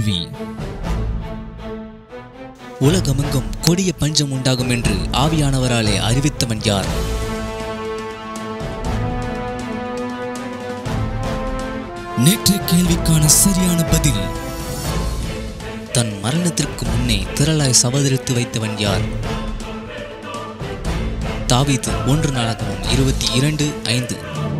கல்வி உலகமெங்கும் கொடிய பஞ்சம் உண்டாகும் என்று ஆவியானவராலே அறிவித்தவன் யார் நேற்றைய கேள்விக்கான சரியான பதில் தன் மரணத்திற்கு முன்னே திரளாய் சபதரித்து வைத்தவன் யார் தாவீது ஒன்று நாளாகவும் இருபத்தி இரண்டு ஐந்து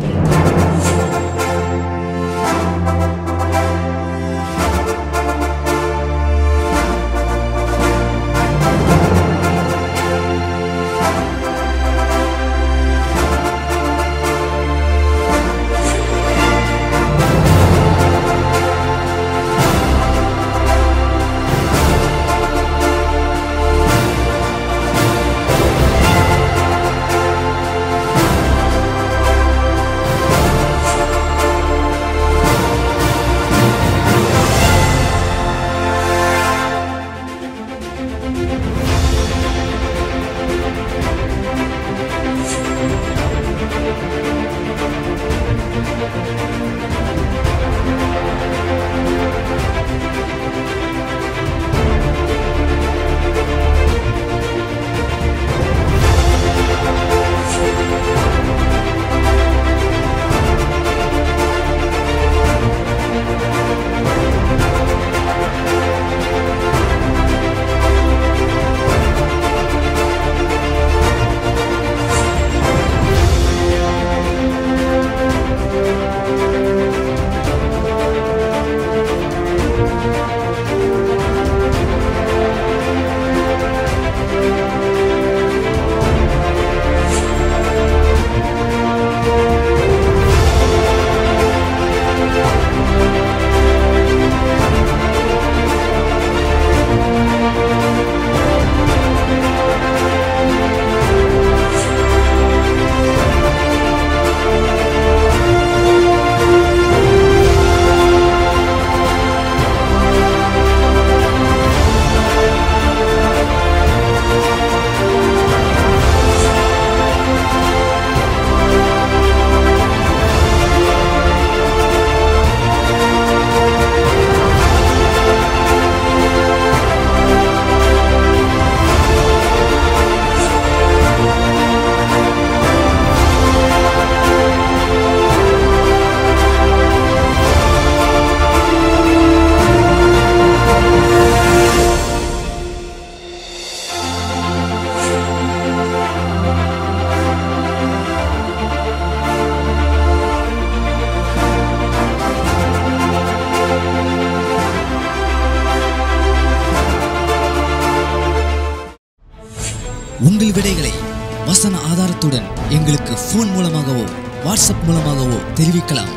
உங்கள் விடைகளை வசன ஆதாரத்துடன் எங்களுக்கு ஃபோன் மூலமாகவோ வாட்ஸ்அப் மூலமாகவோ தெரிவிக்கலாம்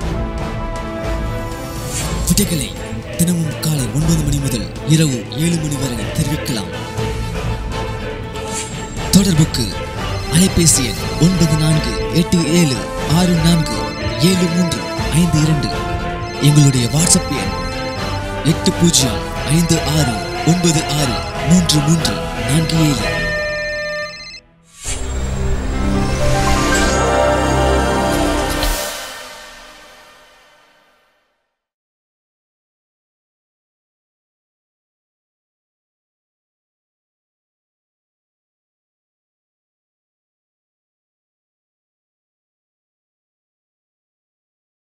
விடைகளை தினமும் காலை ஒன்பது மணி முதல் இரவு ஏழு மணி வரை தெரிவிக்கலாம் தொடர்புக்கு அலைபேசி எண் ஒன்பது நான்கு எட்டு ஏழு ஆறு நான்கு ஏழு மூன்று ஐந்து இரண்டு எங்களுடைய வாட்ஸ்அப் எண் எட்டு பூஜ்ஜியம் ஐந்து ஆறு ஒன்பது ஆறு மூன்று மூன்று நான்கு ஏழு